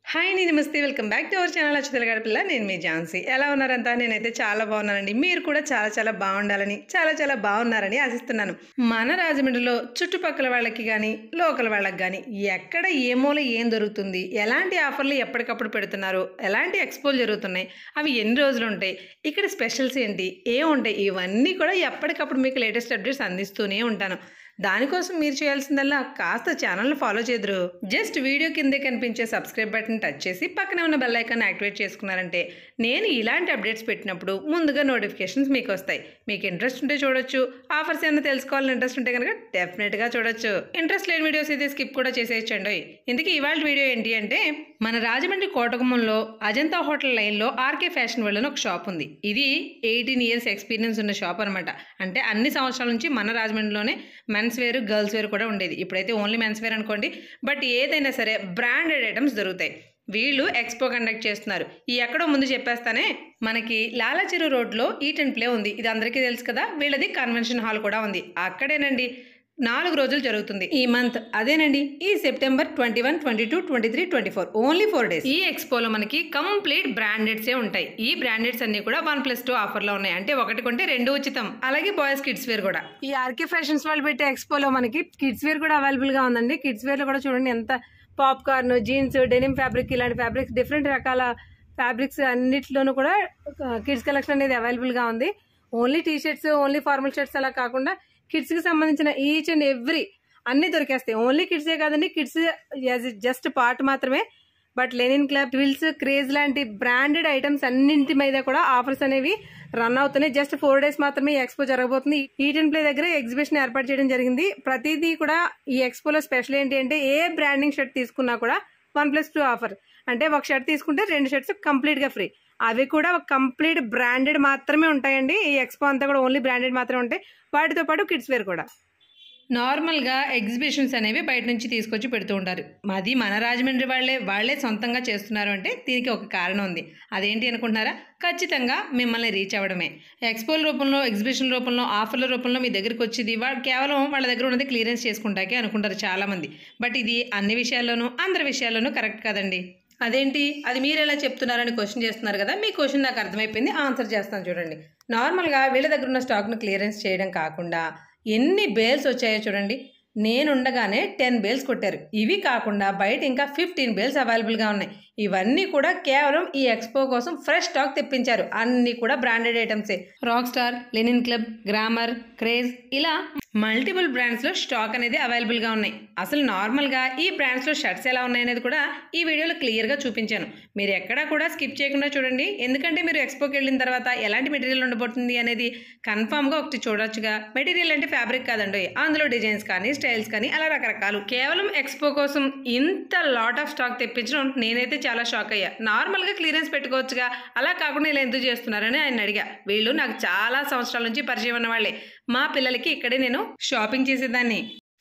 Hi అండి నమస్తే welcome back to our channel అచ్చుతల గడపిల్ల నేను మీ ఝాన్సీ ఎలా ఉన్నారంతా నేనైతే చాలా బాగున్నానండి మీరు కూడా చాలా చాలా బాగుండాలని చాలా చాలా బాగున్నారని ఆశిస్తున్నాను మన రాజమండ్రిలో చుట్టుపక్కల వాళ్ళకి కానీ లోకల్ వాళ్ళకి కానీ ఎక్కడ ఏ మూల ఏం దొరుకుతుంది ఎలాంటి ఆఫర్లు ఎప్పటికప్పుడు పెడుతున్నారు ఎలాంటి ఎక్స్పోలు జరుగుతున్నాయి అవి ఎన్ని రోజులు ఉంటాయి ఇక్కడ స్పెషల్స్ ఏంటి ఏ ఉంటాయి ఇవన్నీ కూడా ఎప్పటికప్పుడు మీకు లేటెస్ట్ అప్డేట్స్ అందిస్తూనే ఉంటాను దానికోసం మీరు చేయాల్సిందల్లా కాస్త ఛానల్ని ఫాలో చేదురు జస్ట్ వీడియో కిందే కనిపించే సబ్స్క్రైబ్ బటన్ టచ్ చేసి పక్కనే ఉన్న బెల్ ఐకాన్ యాక్టివేట్ చేసుకున్నారంటే నేను ఇలాంటి అప్డేట్స్ పెట్టినప్పుడు ముందుగా నోటిఫికేషన్స్ మీకు వస్తాయి మీకు ఇంట్రెస్ట్ ఉంటే చూడొచ్చు ఆఫర్స్ ఏమైనా తెలుసుకోవాలని ఇంట్రెస్ట్ ఉంటే కనుక డెఫినెట్గా చూడొచ్చు ఇంట్రెస్ట్ లేని వీడియోస్ అయితే స్కిప్ కూడా చేసేయచ్చండి ఇందుకే ఇవాళ వీడియో ఏంటి అంటే మన రాజమండ్రి కోటగుమ్మంలో అజంతా హోటల్ లైన్లో ఆర్కే ఫ్యాషన్ వరల్డ్ అని ఒక షాప్ ఉంది ఇది ఎయిటీన్ ఇయర్స్ ఎక్స్పీరియన్స్ ఉన్న షాప్ అనమాట అంటే అన్ని సంవత్సరాల నుంచి మన రాజమండ్రిలోనే మెన్స్ వేర్ గర్ల్స్ వేర్ కూడా ఉండేది ఇప్పుడైతే ఓన్లీ మెన్స్ వేర్ అనుకోండి బట్ ఏదైనా సరే బ్రాండెడ్ ఐటమ్స్ దొరుకుతాయి వీళ్ళు ఎక్స్పో కండక్ట్ చేస్తున్నారు ఈ ఎక్కడో ముందు చెప్పేస్తానే మనకి లాలాచెరు రోడ్లో ఈట్ అండ్ ప్లే ఉంది ఇది అందరికీ తెలుసు కదా వీళ్ళది కన్వెన్షన్ హాల్ కూడా ఉంది అక్కడేనండి నాలుగు రోజులు జరుగుతుంది ఈ మంత్ అదేనండి ఈ September twenty one twenty two twenty three twenty four only four days ఈ ఎక్స్పోలో మనకి కంప్లీట్ బ్రాండెడ్సే ఉంటాయి ఈ బ్రాండెడ్స్ అన్ని కూడా వన్ ప్లస్ టూ ఆఫర్లో ఉన్నాయి అంటే ఒకటి కొంటే రెండు ఉచితం అలాగే బాయ్స్ కిడ్స్ వేర్ కూడా ఈ ఆర్కే ఫ్యాషన్స్ వాళ్ళు పెట్టే ఎక్స్పోలో మనకి కిడ్స్ వేర్ కూడా అవైలబుల్ గా ఉందండి కిడ్స్ వేర్ లో కూడా చూడండి ఎంత పాప్కార్న్ జీన్స్ డెనిమ్ ఫ్యాబ్రిక్ ఇలాంటి ఫ్యాబ్రిక్స్ డిఫరెంట్ రకాల ఫ్యాబ్రిక్స్ అన్నిటిలోనూ కూడా కిడ్స్ కలెక్షన్ అనేది అవైలబుల్ గా ఉంది only T shirts only formal shirts అలా కాకుండా కిడ్స్ కి సంబంధించిన ఈచ్ అండ్ ఎవ్రీ అన్ని దొరికేస్తాయి ఓన్లీ కిడ్సే కాదండి కిడ్స్ జస్ట్ పార్ట్ మాత్రమే but linen club twills craze లాంటి బ్రాండెడ్ ఐటమ్స్ అన్నింటి మీద కూడా ఆఫర్స్ అనేవి రన్ అవుతున్నాయి జస్ట్ ఫోర్ డేస్ మాత్రమే ఈ ఎక్స్పో జరగబోతుంది ఈట్ అండ్ ప్లే దగ్గర ఎగ్జిబిషన్ ఏర్పాటు చేయడం జరిగింది ప్రతిదీ కూడా ఈ ఎక్స్పోలో స్పెషల్ ఏంటి అంటే ఏ బ్రాండింగ్ షర్ట్ తీసుకున్నా కూడా వన్ ప్లస్ టూ ఆఫర్ అంటే ఒక షర్ట్ తీసుకుంటే రెండు షర్ట్స్ కంప్లీట్ గా ఫ్రీ అవి కూడా ఒక కంప్లీట్ బ్రాండెడ్ మాత్రమే ఉంటాయండి ఈ ఎక్స్పో అంతా కూడా ఓన్లీ బ్రాండెడ్ మాత్రమే ఉంటాయి వాటితో పాటు కిడ్స్ వేర్ కూడా నార్మల్గా ఎగ్జిబిషన్స్ అనేవి బయట నుంచి తీసుకొచ్చి పెడుతూ ఉంటారు అది మన రాజమండ్రి వాళ్ళే వాళ్ళే సొంతంగా చేస్తున్నారు అంటే దీనికి ఒక కారణం ఉంది అదేంటి అనుకుంటున్నారా ఖచ్చితంగా మిమ్మల్ని రీచ్ అవ్వడమే ఎక్స్పోల రూపంలో ఎగ్జిబిషన్ రూపంలో ఆఫర్ల రూపంలో మీ దగ్గరికి వచ్చేది వాళ్ళు కేవలం వాళ్ళ దగ్గర ఉన్నది క్లియరెన్స్ చేసుకుంటాకే అనుకుంటారు చాలామంది బట్ ఇది అన్ని విషయాల్లోనూ అందరి విషయాల్లోనూ కరెక్ట్ కాదండి అదేంటి అది మీరు ఎలా చెప్తున్నారని క్వశ్చన్ చేస్తున్నారు కదా మీ క్వశ్చన్ నాకు అర్థమైపోయింది ఆన్సర్ చేస్తాను చూడండి నార్మల్గా వీళ్ళ దగ్గర ఉన్న స్టాక్ను క్లియరెన్స్ చేయడం కాకుండా ఎన్ని బేల్స్ వచ్చాయో చూడండి నేనుండగానే టెన్ బేల్స్ కొట్టారు ఇవి కాకుండా బయట ఇంకా ఫిఫ్టీన్ బేల్స్ అవైలబుల్గా ఉన్నాయి ఇవన్నీ కూడా కేవలం ఈ ఎక్స్పో కోసం ఫ్రెష్ స్టాక్ తెప్పించారు అన్నీ కూడా బ్రాండెడ్ ఐటమ్సే rock star linen club grammar craze ఇలా మల్టిపుల్ బ్రాండ్స్లో స్టాక్ అనేది అవైలబుల్గా ఉన్నాయి అసలు నార్మల్గా ఈ బ్రాండ్స్లో షర్ట్స్ ఎలా ఉన్నాయనేది కూడా ఈ వీడియోలో క్లియర్గా చూపించాను మీరు ఎక్కడా కూడా స్కిప్ చేయకుండా చూడండి ఎందుకంటే మీరు ఎక్స్పోకి వెళ్ళిన తర్వాత ఎలాంటి మెటీరియల్ ఉండబోతుంది అనేది కన్ఫామ్గా ఒకటి చూడొచ్చుగా మెటీరియల్ అంటే ఫ్యాబ్రిక్ కాదండి అందులో డిజైన్స్ కానీ స్టైల్స్ కానీ అలా రకరకాలు కేవలం ఎక్స్పో కోసం ఇంత లాట్ ఆఫ్ స్టాక్ తెప్పించడం నేనైతే చాలా షాక్ అయ్యా నార్మల్గా క్లియరెన్స్ పెట్టుకోవచ్చుగా అలా కాకుండా ఇలా ఎందుకు చేస్తున్నారని ఆయన అడిగా వీళ్ళు నాకు చాలా సంవత్సరాల నుంచి పరిచయం ఉన్న వాళ్ళే మా పిల్లలకి ఇక్కడే నేను షాపింగ్ చేసేదాన్ని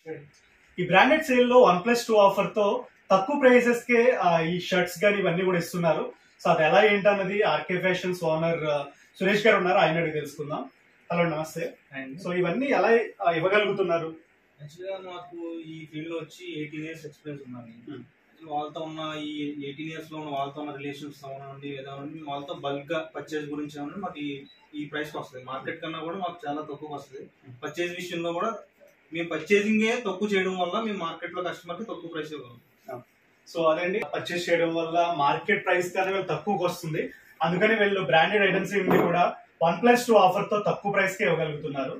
ఈ బ్రాండెడ్ సేల్ లో వన్ ప్లస్ టూ ఆఫర్ తో తక్కువ ప్రైసెస్ కే ఆ, ఈ షర్ట్స్ గానీ ఇవన్నీ కూడా ఇస్తున్నారు సో అది ఎలా ఏంటన్నది ఆర్కే ఫ్యాషన్స్ ఓనర్ సురేష్ గారు ఉన్నారు ఆయన అడిగి తెలుసుకుందాం హలో నమస్తే అండ్ సో ఇవన్నీ ఎలా ఆ, ఇవ్వగలుగుతున్నారు యాక్చువల్గా మాకు ఈ ఫీల్డ్ లో వచ్చి ఎయిటీన్ ఇయర్స్ ఎక్స్పీరియన్స్ ఉన్నాను Hmm. Actually వాళ్ళతో ఉన్న ఈ ఎయిటీన్ ఇయర్స్ లో ఉన్న వాళ్ళతో ఉన్న రిలేషన్స్ అవనండి ఏదో అవనండి, వాళ్ళతో బల్క్ గా పర్చేజ్ గురించి అవనండి మాకు ఈ ఈ ప్రైస్ వస్తుంది మార్కెట్ కన్నా కూడా మాకు చాలా తక్కువ వస్తుంది పర్చేజ్ విషయంలో కూడా మేము పర్చేజింగ్ తక్కువ చేయడం వల్ల మేము మార్కెట్ లో కస్టమర్ కి తక్కువ ప్రైస్ ఇవ్వగలం సో అదండి పర్చేస్ చేయడం వల్ల మార్కెట్ ప్రైస్ కన్నా వీళ్ళు తక్కువకి వస్తుంది అందుకని వీళ్ళు బ్రాండెడ్ ఐటమ్స్ ఇవి కూడా వన్ ప్లస్ టూ ఆఫర్ తో తక్కువ ప్రైస్ కే ఇవ్వగలుగుతున్నారు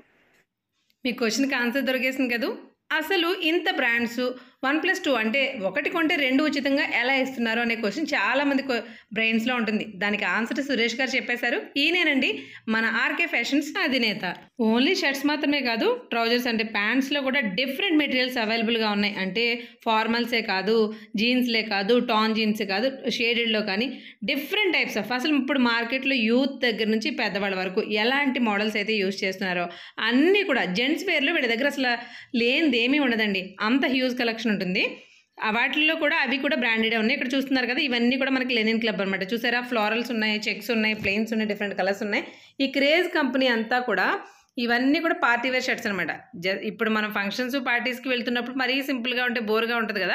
మీ క్వశ్చన్కి ఆన్సర్ దొరికేసింది కదూ అసలు ఇంత బ్రాండ్స్ వన్ ప్లస్ టూ అంటే ఒకటి కొంటే రెండు ఉచితంగా ఎలా ఇస్తున్నారు అనే క్వశ్చన్ చాలామంది బ్రెయిన్స్లో ఉంటుంది దానికి ఆన్సర్ సురేష్ గారు చెప్పేశారు ఈయనేనండి మన ఆర్కే ఫ్యాషన్స్ అధినేత ఓన్లీ షర్ట్స్ మాత్రమే కాదు ట్రౌజర్స్ అంటే ప్యాంట్స్లో కూడా డిఫరెంట్ మెటీరియల్స్ అవైలబుల్గా ఉన్నాయి అంటే ఫార్మల్సే కాదు జీన్స్లే కాదు టాన్ జీన్స్ కాదు షేడెడ్లో కానీ డిఫరెంట్ టైప్స్ ఆఫ్ అసలు ఇప్పుడు మార్కెట్లో యూత్ దగ్గర నుంచి పెద్దవాళ్ళ వరకు ఎలాంటి మోడల్స్ అయితే యూస్ చేస్తున్నారో అన్నీ కూడా జెంట్స్ వేర్లో వీళ్ళ దగ్గర అసలు లేనిది ఏమీ ఉండదండి అంత హ్యూజ్ కలెక్షన్ ఉంటుంది ఆ వాటిల్లో కూడా అవి కూడా బ్రాండెడ్ ఉన్నాయి ఇక్కడ చూస్తున్నారు కదా ఇవన్నీ కూడా మనకి లెనిన్ క్లబ్ అనమాట చూసారా ఫ్లోరల్స్ ఉన్నాయి చెక్స్ ఉన్నాయి ప్లెయిన్స్ ఉన్నాయి డిఫరెంట్ కలర్స్ ఉన్నాయి ఈ క్రేజ్ కంపెనీ అంతా కూడా ఇవన్నీ కూడా పార్టీ వేర్ షర్ట్స్ అనమాట జ ఇప్పుడు మనం ఫంక్షన్స్ పార్టీస్కి వెళ్తున్నప్పుడు మరీ సింపుల్గా ఉంటే బోర్గా ఉంటుంది కదా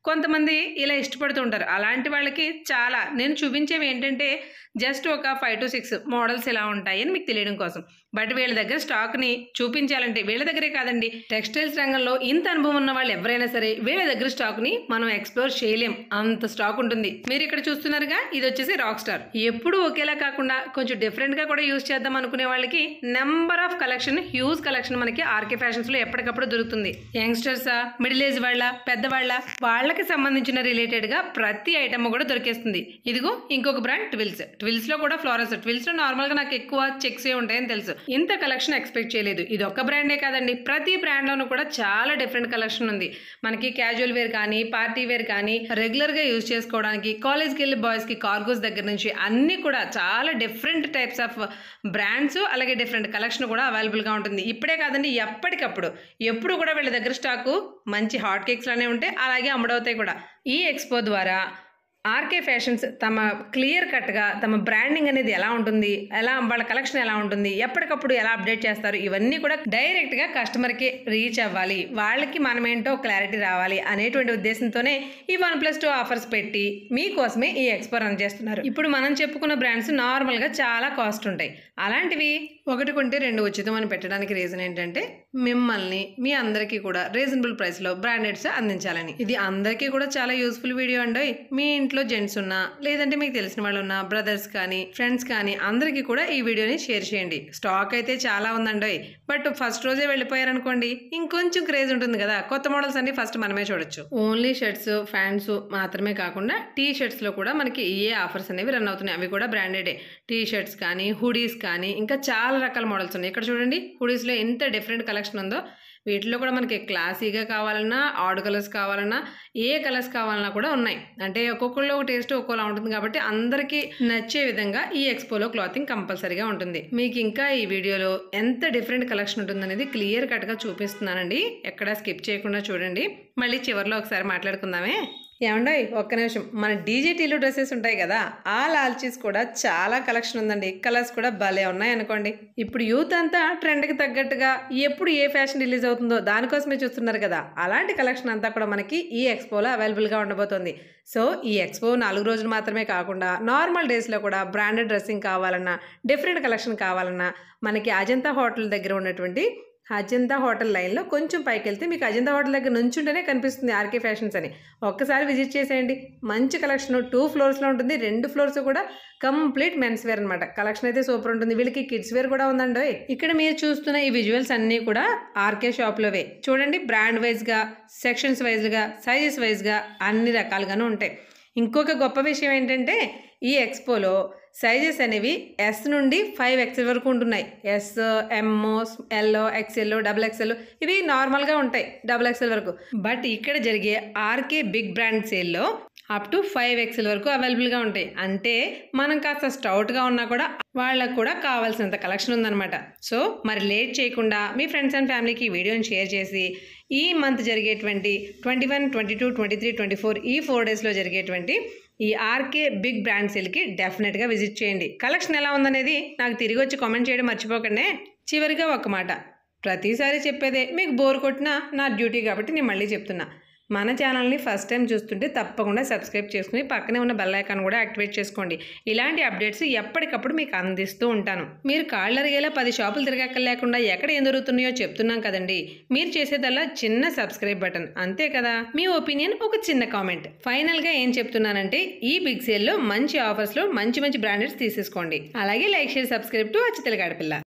కొంతమంది ఇలా ఇష్టపడుతూ ఉంటారు అలాంటి వాళ్ళకి చాలా నేను చూపించేవి ఏంటంటే జస్ట్ ఒక ఫైవ్ టు సిక్స్ మోడల్స్ ఇలా ఉంటాయి అని మీకు తెలియడం కోసం బట్ వీళ్ళ దగ్గర స్టాక్ని చూపించాలంటే వీళ్ళ దగ్గరే కాదండి టెక్స్టైల్స్ రంగంలో ఇంత అనుభవం ఉన్న వాళ్ళు ఎవరైనా సరే వీళ్ళ దగ్గర స్టాక్ని మనం ఎక్స్ప్లోర్ చేయలేం అంత స్టాక్ ఉంటుంది మీరు ఇక్కడ చూస్తున్నారుగా ఇది వచ్చేసి రాక్ స్టార్ ఎప్పుడు ఒకేలా కాకుండా కొంచెం డిఫరెంట్గా కూడా యూజ్ చేద్దాం అనుకునే వాళ్ళకి number of collection huge collection మనకి ఆర్కే ఫ్యాషన్స్లో ఎప్పటికప్పుడు దొరుకుతుంది యంగ్స్టర్సా మిడిల్ ఏజ్ వాళ్ళ పెద్దవాళ్ళ వాళ్ళకి సంబంధించిన రిలేటెడ్గా ప్రతి ఐటమ్ కూడా దొరికేస్తుంది ఇదిగో ఇంకొక బ్రాండ్ ట్విల్స్ ట్విల్స్ లో కూడా ఫ్లోరస్ ట్విల్స్ లో నార్మల్ గా నాకు ఎక్కువ చెక్స్ ఉంటాయని తెలుసు ఇంత కలెక్షన్ ఎక్స్పెక్ట్ చేయలేదు ఇది ఒక్క బ్రాండే కాదండి ప్రతి బ్రాండ్ లోనూ కూడా చాలా డిఫరెంట్ కలెక్షన్ ఉంది మనకి క్యాజువల్ వేర్ కానీ పార్టీ వేర్ కానీ రెగ్యులర్ గా యూజ్ చేసుకోవడానికి కాలేజ్కి వెళ్ళి బాయ్స్ కి కార్గోస్ దగ్గర నుంచి అన్ని కూడా చాలా డిఫరెంట్ టైప్స్ ఆఫ్ బ్రాండ్స్ అలాగే డిఫరెంట్ కలెక్షన్ కూడా అవైలబుల్ గా ఉంటుంది ఇప్పుడే కాదండి ఎప్పటికప్పుడు ఎప్పుడు కూడా వీళ్ళ దగ్గర స్టాకు మంచి హాట్ కేక్స్ లానే ఉంటాయి అలాగే అమ్ముడవుతాయి కూడా ఈ ఎక్స్పో ద్వారా ఆర్కే ఫ్యాషన్స్ తమ క్లియర్ కట్గా తమ బ్రాండింగ్ అనేది ఎలా ఉంటుంది ఎలా వాళ్ళ కలెక్షన్ ఎలా ఉంటుంది ఎప్పటికప్పుడు ఎలా అప్డేట్ చేస్తారు ఇవన్నీ కూడా డైరెక్ట్గా కస్టమర్కి రీచ్ అవ్వాలి వాళ్ళకి మనమేంటో క్లారిటీ రావాలి అనేటువంటి ఉద్దేశంతోనే ఈ వన్ ప్లస్ టూ ఆఫర్స్ పెట్టి మీకోసమే ఈ ఎక్స్పో రన్ చేస్తున్నారు ఇప్పుడు మనం చెప్పుకున్న బ్రాండ్స్ నార్మల్గా చాలా కాస్ట్ ఉంటాయి అలాంటివి ఒకటి కొంటే రెండు ఉచితం అని పెట్టడానికి రీజన్ ఏంటంటే మిమ్మల్ని మీ అందరికీ కూడా రీజనబుల్ ప్రైస్లో బ్రాండెడ్స్ అందించాలని ఇది అందరికీ కూడా చాలా యూస్ఫుల్ వీడియో అండి మీ ఇంట్లో జెంట్స్ ఉన్నా లేదంటే మీకు తెలిసిన వాళ్ళు ఉన్నా బ్రదర్స్ కానీ ఫ్రెండ్స్ కానీ అందరికీ కూడా ఈ వీడియోని షేర్ చేయండి స్టాక్ అయితే చాలా ఉందండి బట్ ఫస్ట్ రోజే వెళ్ళిపోయారనుకోండి ఇంకొంచెం క్రేజ్ ఉంటుంది కదా కొత్త మోడల్స్ అన్ని ఫస్ట్ మనమే చూడొచ్చు ఓన్లీ షర్ట్స్ ఫ్యాంట్స్ మాత్రమే కాకుండా టీ షర్ట్స్లో కూడా మనకి ఏ ఆఫర్స్ అనేవి రన్ అవుతున్నాయి అవి కూడా బ్రాండెడే టీ షర్ట్స్ కానీ హుడీస్ కానీ ఇంకా చాలా రకాల మోడల్స్ ఉన్నాయి ఇక్కడ చూడండి హుడీస్లో ఎంత డిఫరెంట్ కలెక్షన్ ఉందో వీటిలో కూడా మనకి క్లాసీగా కావాలన్నా ఆడ్ కలర్స్ కావాలన్నా ఏ కలర్స్ కావాలన్నా కూడా ఉన్నాయి అంటే ఒక్కొక్కళ్ళు ఒక టేస్ట్ ఒక్కోలా ఉంటుంది కాబట్టి అందరికీ నచ్చే విధంగా ఈ ఎక్స్పోలో క్లాతింగ్ కంపల్సరీగా ఉంటుంది మీకు ఇంకా ఈ వీడియోలో ఎంత డిఫరెంట్ కలెక్షన్ ఉంటుందనేది క్లియర్ కట్గా చూపిస్తున్నానండి ఎక్కడా స్కిప్ చేయకుండా చూడండి మళ్ళీ చివరిలో ఒకసారి మాట్లాడుకుందామే ఏమండీ ఒక్క నిమిషం మన డీజేటీలో డ్రెస్సెస్ ఉంటాయి కదా ఆ లాల్చీస్ కూడా చాలా కలెక్షన్ ఉందండి కలర్స్ కూడా భలే ఉన్నాయి అనుకోండి ఇప్పుడు యూత్ అంతా ట్రెండ్కి తగ్గట్టుగా ఎప్పుడు ఏ ఫ్యాషన్ రిలీజ్ అవుతుందో దానికోసమే చూస్తున్నారు కదా అలాంటి కలెక్షన్ అంతా కూడా మనకి ఈ ఎక్స్పోలో అవైలబుల్గా ఉండబోతోంది సో ఈ ఎక్స్పో నాలుగు రోజులు మాత్రమే కాకుండా నార్మల్ డేస్లో కూడా బ్రాండెడ్ డ్రెస్సింగ్ కావాలన్నా డిఫరెంట్ కలెక్షన్ కావాలన్నా మనకి అజంతా హోటల్ దగ్గర ఉన్నటువంటి అజంతా హోటల్ లైన్లో కొంచెం పైకి వెళ్తే మీకు అజంతా హోటల్ దగ్గర నుంచుంటేనే కనిపిస్తుంది ఆర్కే ఫ్యాషన్స్ అని ఒక్కసారి విజిట్ చేసేయండి మంచి కలెక్షన్ టూ ఫ్లోర్స్లో ఉంటుంది రెండు ఫ్లోర్స్ కూడా కంప్లీట్ మెన్స్ వేర్ అనమాట కలెక్షన్ అయితే సూపర్ ఉంటుంది వీళ్ళకి కిడ్స్ వేర్ కూడా ఉందండి ఇక్కడ మీరు చూస్తున్న ఈ విజువల్స్ అన్నీ కూడా ఆర్కే షాప్లోవే చూడండి బ్రాండ్ వైజ్గా సెక్షన్స్ వైజ్గా సైజెస్ వైజ్గా అన్ని రకాలుగాను ఉంటాయి ఇంకొక గొప్ప విషయం ఏంటంటే ఈ ఎక్స్పోలో సైజెస్ అనేవి ఎస్ నుండి ఫైవ్ ఎక్స్ఎల్ వరకు ఉంటున్నాయి S M L XL double XL ఇవి నార్మల్గా ఉంటాయి డబుల్ ఎక్స్ఎల్ వరకు బట్ ఇక్కడ జరిగే ఆర్కే బిగ్ బ్రాండ్ సేల్లో అప్ టు ఫైవ్ ఎక్స్ఎల్ వరకు అవైలబుల్గా ఉంటాయి అంటే మనం కాస్త స్టౌట్గా ఉన్నా కూడా వాళ్ళకు కూడా కావాల్సినంత కలెక్షన్ ఉందన్నమాట సో మరి లేట్ చేయకుండా మీ ఫ్రెండ్స్ అండ్ ఫ్యామిలీకి ఈ వీడియోని షేర్ చేసి ఈ మంత్ జరిగేటువంటి twenty one twenty two twenty three twenty four ఈ ఫోర్ డేస్లో జరిగేటువంటి ఈ ఆర్కే బిగ్ బ్రాండ్ సేల్కి డెఫినెట్గా విజిట్ చేయండి కలెక్షన్ ఎలా ఉందనేది నాకు తిరిగి వచ్చి కామెంట్ చేయడం మర్చిపోకండి చివరిగా ఒక మాట ప్రతిసారి చెప్పేదే మీకు బోర్ కొట్టినా నా డ్యూటీ కాబట్టి నేను మళ్ళీ చెప్తున్నా మన ఛానల్ని ఫస్ట్ టైం చూస్తుంటే తప్పకుండా సబ్స్క్రైబ్ చేసుకుని పక్కనే ఉన్న బెల్ ఐకాన్ కూడా యాక్టివేట్ చేసుకోండి ఇలాంటి అప్డేట్స్ ఎప్పటికప్పుడు మీకు అందిస్తూ ఉంటాను మీరు కాళ్ళు అరిగేలా పది షాపులు తిరగక్కర్ లేకుండా ఎక్కడ ఏం దొరుకుతున్నాయో చెప్తున్నాం కదండి మీరు చేసేదల్లా చిన్న సబ్స్క్రైబ్ బటన్ అంతే కదా మీ ఒపీనియన్ ఒక చిన్న కామెంట్ ఫైనల్గా ఏం చెప్తున్నానంటే ఈ బిగ్ సేల్లో మంచి ఆఫర్స్లో మంచి మంచి బ్రాండెడ్స్ తీసేసుకోండి అలాగే లైక్ షేర్ సబ్స్క్రైబ్ టు అచ్చితల గడపిల్ల